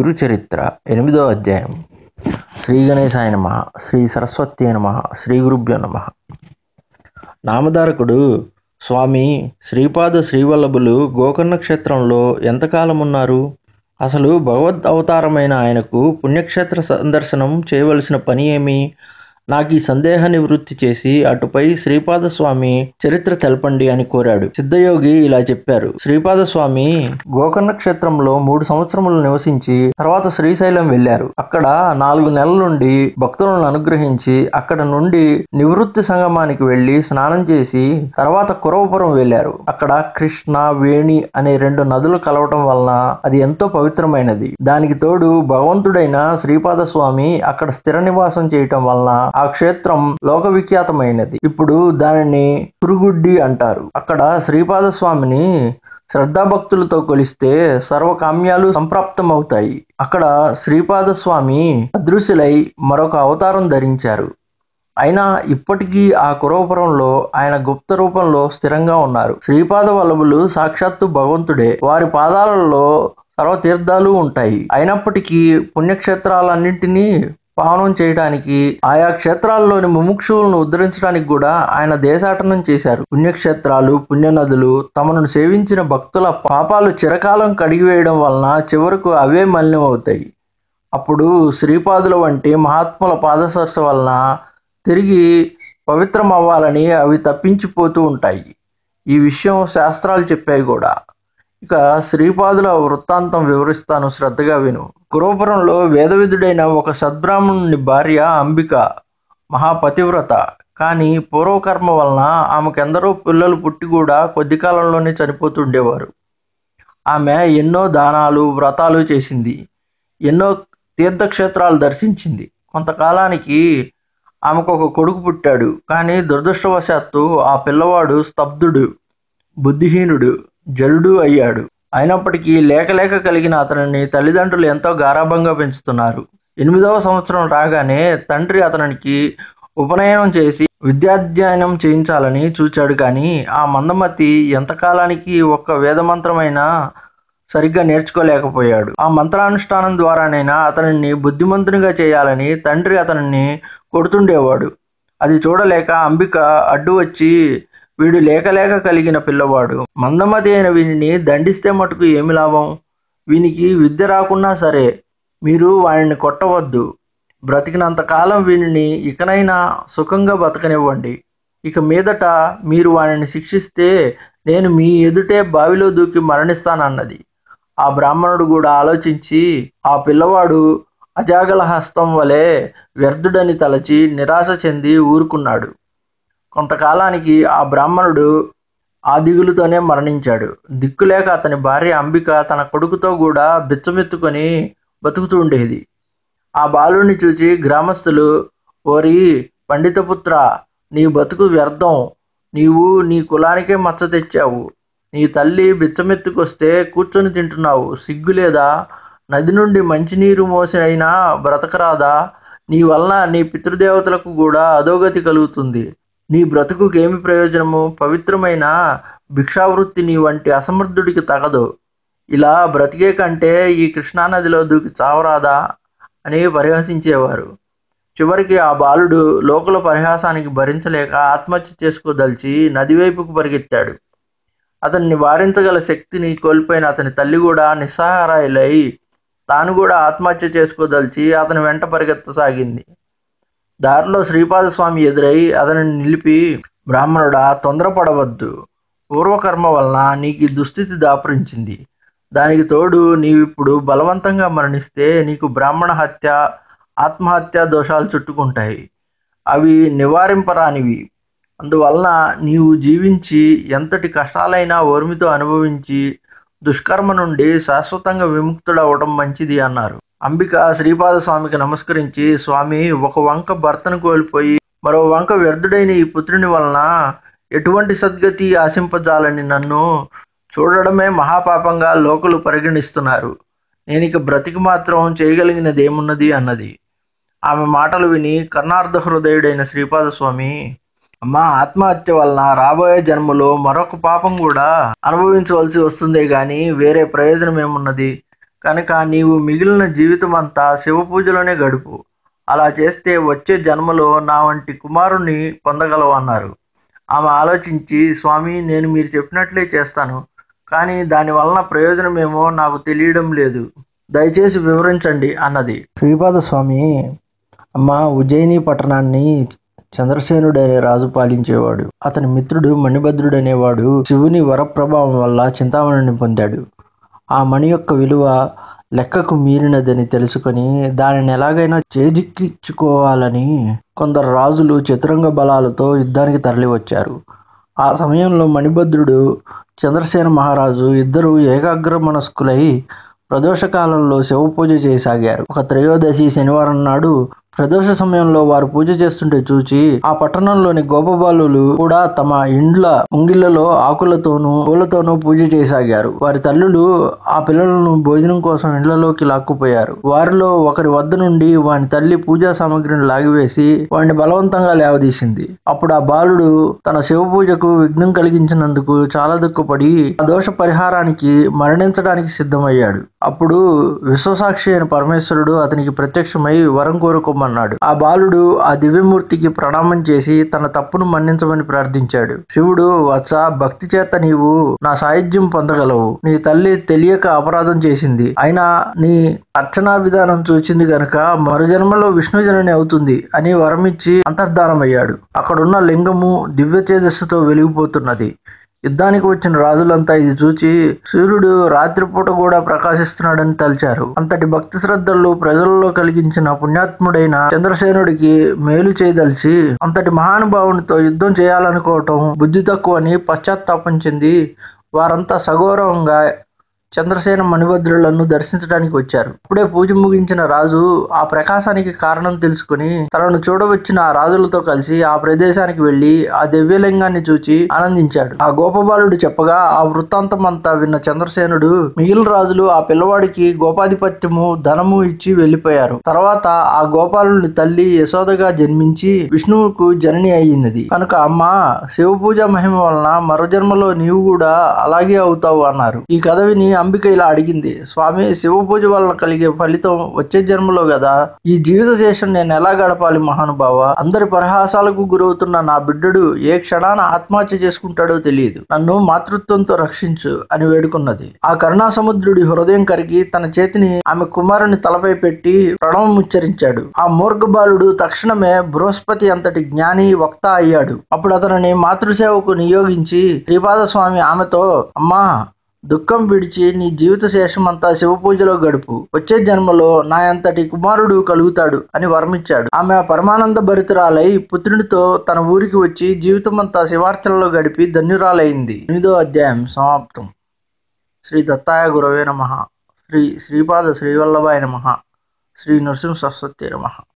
గురు చరిత్ర ఎనిమిదో అధ్యాయం శ్రీ గణేశాయ నమ శ్రీ సరస్వతి నమ శ్రీ గురుభ్యో నమ నామధారకుడు స్వామి శ్రీపాద శ్రీవల్లభులు గోకర్ణ క్షేత్రంలో ఎంతకాలం ఉన్నారు అసలు భగవద్ అవతారమైన ఆయనకు పుణ్యక్షేత్ర సందర్శనం చేయవలసిన పని ఏమి నాకు ఈ సందేహ నివృత్తి చేసి అటుపై శ్రీపాద స్వామి చరిత్ర తెలపండి అని కోరాడు సిద్ధయోగి ఇలా చెప్పారు శ్రీపాద స్వామి గోకర్ణ క్షేత్రంలో మూడు సంవత్సరములు నివసించి తర్వాత శ్రీశైలం వెళ్ళారు అక్కడ నాలుగు నెలల నుండి భక్తులను అనుగ్రహించి అక్కడ నుండి నివృత్తి సంగమానికి వెళ్లి స్నానం చేసి తర్వాత కురవపురం వెళ్ళారు అక్కడ కృష్ణ వేణి అనే రెండు నదులు కలవటం వలన అది ఎంతో పవిత్రమైనది దానికి తోడు భగవంతుడైన శ్రీపాద స్వామి అక్కడ స్థిర నివాసం చేయటం వలన ఆ క్షేత్రం లోక విఖ్యాతమైనది ఇప్పుడు దానిని పురుగుడ్డి అంటారు అక్కడ శ్రీపాద స్వామిని శ్రద్ధాభక్తులతో కొలిస్తే సర్వకామ్యాలు సంప్రాప్తమవుతాయి అక్కడ శ్రీపాద స్వామి అదృశ్యులై మరొక అవతారం ధరించారు అయినా ఇప్పటికీ ఆ కురవపురంలో ఆయన గుప్త రూపంలో స్థిరంగా ఉన్నారు శ్రీపాద వల్లభులు సాక్షాత్తు భగవంతుడే వారి పాదాలలో సర్వతీర్థాలు ఉంటాయి అయినప్పటికీ పుణ్యక్షేత్రాలన్నింటినీ పావనం చేయడానికి ఆయా క్షేత్రాల్లోని ముముక్షువులను ఉద్ధరించడానికి కూడా ఆయన దేశాటనం చేశారు పుణ్యక్షేత్రాలు పుణ్యనదులు తమను సేవించిన భక్తుల పాపాలు చిరకాలం కడిగివేయడం వలన చివరకు అవే మలినం అవుతాయి అప్పుడు శ్రీపాదుల వంటి మహాత్ముల పాదస్పర్శ వలన తిరిగి పవిత్రం అవ్వాలని అవి తప్పించిపోతూ ఉంటాయి ఈ విషయం శాస్త్రాలు చెప్పాయి కూడా ఇక శ్రీపాదుల వృత్తాంతం వివరిస్తాను శ్రద్ధగా విను కురవపురంలో వేదవిధుడైన ఒక సద్బ్రాహ్మణుని భార్య అంబిక మహాపతివ్రత కానీ పూర్వకర్మ వలన ఆమెకెందరో పిల్లలు పుట్టి కూడా కొద్ది కాలంలోనే చనిపోతుండేవారు ఆమె ఎన్నో దానాలు వ్రతాలు చేసింది ఎన్నో తీర్థక్షేత్రాలు దర్శించింది కొంతకాలానికి ఆమెకు ఒక కొడుకు పుట్టాడు కానీ దురదృష్టవశాత్తు ఆ పిల్లవాడు స్తబ్దుడు బుద్ధిహీనుడు జలుడు అయ్యాడు అయినప్పటికీ లేక లేక కలిగిన అతనిని తల్లిదండ్రులు ఎంతో గారాభంగా పెంచుతున్నారు ఎనిమిదవ సంవత్సరం రాగానే తండ్రి అతనికి ఉపనయనం చేసి విద్యాధ్యయనం చేయించాలని చూచాడు కానీ ఆ మందమతి ఎంతకాలానికి ఒక్క వేదమంత్రమైనా సరిగ్గా నేర్చుకోలేకపోయాడు ఆ మంత్రానుష్ఠానం ద్వారానైనా అతనిని బుద్ధిమంతునిగా చేయాలని తండ్రి అతనిని కొడుతుండేవాడు అది చూడలేక అంబిక అడ్డు వచ్చి వీడు లేక లేక కలిగిన పిల్లవాడు మందమతి అయిన వీనిని దండిస్తే మటుకు ఏమి లాభం వీనికి విద్య రాకున్నా సరే మీరు వాడిని కొట్టవద్దు బ్రతికినంత కాలం వీనిని ఇకనైనా సుఖంగా బతకనివ్వండి ఇక మీదట మీరు వాడిని శిక్షిస్తే నేను మీ ఎదుటే బావిలో దూకి మరణిస్తానన్నది ఆ బ్రాహ్మణుడు కూడా ఆలోచించి ఆ పిల్లవాడు అజాగల హస్తం వలె వ్యర్థుడని తలచి నిరాశ చెంది ఊరుకున్నాడు కొంతకాలానికి ఆ బ్రాహ్మణుడు ఆ దిగులుతోనే మరణించాడు దిక్కులేక అతని భార్య అంబిక తన కొడుకుతో కూడా బిచ్చమెత్తుకొని బతుకుతూ ఉండేది ఆ బాలుని చూచి గ్రామస్తులు ఓరి పండితపుత్ర నీ బతుకు వ్యర్థం నీవు నీ కులానికే మచ్చ తెచ్చావు నీ తల్లి బిచ్చమెత్తుకొస్తే కూర్చొని తింటున్నావు సిగ్గులేదా నది నుండి మంచినీరు మోసినైనా బ్రతకరాదా నీ వలన నీ పితృదేవతలకు కూడా అధోగతి కలుగుతుంది నీ బ్రతుకుకి ఏమి ప్రయోజనము పవిత్రమైన భిక్షావృత్తి నీ వంటి అసమర్థుడికి తగదు ఇలా బ్రతికే కంటే ఈ కృష్ణానదిలో దూకి చావరాదా అని పరిహసించేవారు చివరికి ఆ బాలుడు లోకుల పరిహాసానికి భరించలేక ఆత్మహత్య చేసుకోదలిచి నది వైపుకు పరిగెత్తాడు అతన్ని వారించగల శక్తిని కోల్పోయిన అతని తల్లి కూడా నిస్సహారాయులై తాను కూడా ఆత్మహత్య చేసుకోదలిచి అతని వెంట పరిగెత్తసాగింది దారిలో శ్రీపాద స్వామి ఎదురై అతనిని నిలిపి బ్రాహ్మణుడా తొందరపడవద్దు పూర్వకర్మ వలన నీకు ఈ దుస్థితి దాపురించింది దానికి తోడు నీవిప్పుడు బలవంతంగా మరణిస్తే నీకు బ్రాహ్మణ హత్య ఆత్మహత్య దోషాలు చుట్టుకుంటాయి అవి నివారింపరానివి అందువలన నీవు జీవించి ఎంతటి కష్టాలైనా ఓర్మితో అనుభవించి దుష్కర్మ నుండి శాశ్వతంగా విముక్తుడవడం మంచిది అన్నారు అంబిక శ్రీపాద స్వామికి నమస్కరించి స్వామి ఒక వంక భర్తను కోల్పోయి మరో వంక వ్యర్థుడైన ఈ పుత్రుని వలన ఎటువంటి సద్గతి ఆశింపజాలని నన్ను చూడడమే మహాపాపంగా లోకులు పరిగణిస్తున్నారు నేను ఇక బ్రతికి మాత్రం చేయగలిగినది ఏమున్నది అన్నది ఆమె మాటలు విని కర్ణార్థ హృదయుడైన శ్రీపాద స్వామి అమ్మ ఆత్మహత్య వలన రాబోయే జన్మలో మరొక పాపం కూడా అనుభవించవలసి వస్తుందే కానీ వేరే ప్రయోజనం ఏమున్నది కనుక నీవు మిగిలిన జీవితం అంతా శివ పూజలోనే గడుపు అలా చేస్తే వచ్చే జన్మలో నా వంటి కుమారుణ్ణి పొందగలవు అన్నారు ఆమె ఆలోచించి స్వామి నేను మీరు చెప్పినట్లే చేస్తాను కానీ దాని వలన ప్రయోజనమేమో నాకు తెలియడం లేదు దయచేసి వివరించండి అన్నది శ్రీపాద స్వామి అమ్మ ఉజ్జయిని పట్టణాన్ని చంద్రసేనుడనే రాజు పాలించేవాడు అతని మిత్రుడు మణిభద్రుడు అనేవాడు శివుని వరప్రభావం వల్ల చింతామణిని పొందాడు ఆ మణి యొక్క విలువ లెక్కకు మీరినదని తెలుసుకొని దానిని ఎలాగైనా చేజిక్కించుకోవాలని కొందరు రాజులు చతురంగ బలాలతో యుద్ధానికి తరలివచ్చారు ఆ సమయంలో మణిభద్రుడు చంద్రసేన మహారాజు ఇద్దరు ఏకాగ్ర మనస్కులై ప్రదోష కాలంలో శివ పూజ చేయసాగారు ఒక త్రయోదశి శనివారం నాడు ప్రదోష సమయంలో వారు పూజ చేస్తుంటే చూచి ఆ పట్టణంలోని గోపబాలులు కూడా తమ ఇండ్ల ముంగిళ్లలో ఆకులతోనూ పూలతోనూ పూజ చేయసాగారు వారి తల్లులు ఆ పిల్లలను భోజనం కోసం ఇండ్లలోకి లాక్కుపోయారు వారిలో ఒకరి వద్ద నుండి వాని తల్లి పూజా సామాగ్రిని లాగివేసి వాడిని బలవంతంగా లేవదీసింది అప్పుడు ఆ బాలుడు తన శివ పూజకు విఘ్నం కలిగించినందుకు చాలా దుఃఖపడి ఆ దోష పరిహారానికి మరణించడానికి సిద్ధమయ్యాడు అప్పుడు విశ్వసాక్షి అయిన పరమేశ్వరుడు అతనికి ప్రత్యక్షమై వరం కోరుకోమన్నాడు ఆ బాలుడు ఆ దివ్యమూర్తికి ప్రణామం చేసి తన తప్పును మన్నించమని ప్రార్థించాడు శివుడు వత్స భక్తి చేత నీవు నా సాయుధ్యం పొందగలవు నీ తల్లి తెలియక అపరాధం చేసింది అయినా నీ అర్చనా విధానం చూచింది గనుక మరుజన్మలో విష్ణుజనని అవుతుంది అని వరమిచ్చి అంతర్ధానమయ్యాడు అక్కడున్న లింగము దివ్య తేజస్సుతో వెలిగిపోతున్నది యుద్ధానికి వచ్చిన రాజులంతా ఇది చూచి సూర్యుడు రాత్రిపూట కూడా ప్రకాశిస్తున్నాడని తలిచారు అంతటి భక్తి శ్రద్ధలు ప్రజలలో కలిగించిన పుణ్యాత్ముడైన చంద్రసేనుడికి మేలు చేయదలిచి అంతటి మహానుభావునితో యుద్ధం చేయాలనుకోవటం బుద్ధి తక్కువని పశ్చాత్తాపం చెంది వారంతా సగౌరవంగా చంద్రసేన మణిభద్రులను దర్శించడానికి వచ్చారు అప్పుడే పూజ ముగించిన రాజు ఆ ప్రకాశానికి కారణం తెలుసుకుని తనను చూడవచ్చిన ఆ రాజులతో కలిసి ఆ ప్రదేశానికి వెళ్లి ఆ దివ్యలింగాన్ని చూచి ఆనందించాడు ఆ గోపబాలుడు చెప్పగా ఆ వృత్తాంతం అంతా విన్న చంద్రసేనుడు మిగిలిన రాజులు ఆ పిల్లవాడికి గోపాధిపత్యము ధనము ఇచ్చి వెళ్లిపోయారు తర్వాత ఆ గోపాలుని తల్లి యశోదగా జన్మించి విష్ణువుకు జనని అయ్యినది కనుక అమ్మ శివ పూజ మహిమ వలన మరో జన్మలో నీవు కూడా అలాగే అవుతావు అన్నారు ఈ కథ విని అంబిక ఇలా అడిగింది స్వామి శివ పూజ వలన కలిగే ఫలితం వచ్చే జన్మలో కదా ఈ జీవిత శేషం నేను ఎలా గడపాలి మహానుభావ అందరి పరిహాసాలకు గురవుతున్న నా బిడ్డడు ఏ క్షణాన ఆత్మహత్య చేసుకుంటాడో తెలియదు నన్ను మాతృత్వంతో రక్షించు అని వేడుకున్నది ఆ కరుణా సముద్రుడి హృదయం కరిగి తన చేతిని ఆమె కుమారుని తలపై పెట్టి ప్రణవం ఉచ్చరించాడు ఆ మూర్ఖ బాలుడు తక్షణమే బృహస్పతి అంతటి జ్ఞాని వక్త అయ్యాడు అప్పుడు అతనిని మాతృసేవకు నియోగించి శ్రీపాద స్వామి ఆమెతో అమ్మా దుఃఖం విడిచి నీ జీవిత శేషం అంతా శివ పూజలో గడుపు వచ్చే జన్మలో నా అంతటి కుమారుడు కలుగుతాడు అని వరమిచ్చాడు ఆమె పరమానంద భరితురాలై పుత్రునితో తన ఊరికి వచ్చి జీవితం అంతా శివార్చనలో గడిపి ధన్యురాలైంది ఎనిమిదో అధ్యాయం సమాప్తం శ్రీ దత్తాయ గురవే నమ శ్రీ శ్రీపాద శ్రీవల్లభాయ నమ శ్రీ నృసింహ సరస్వతి నమ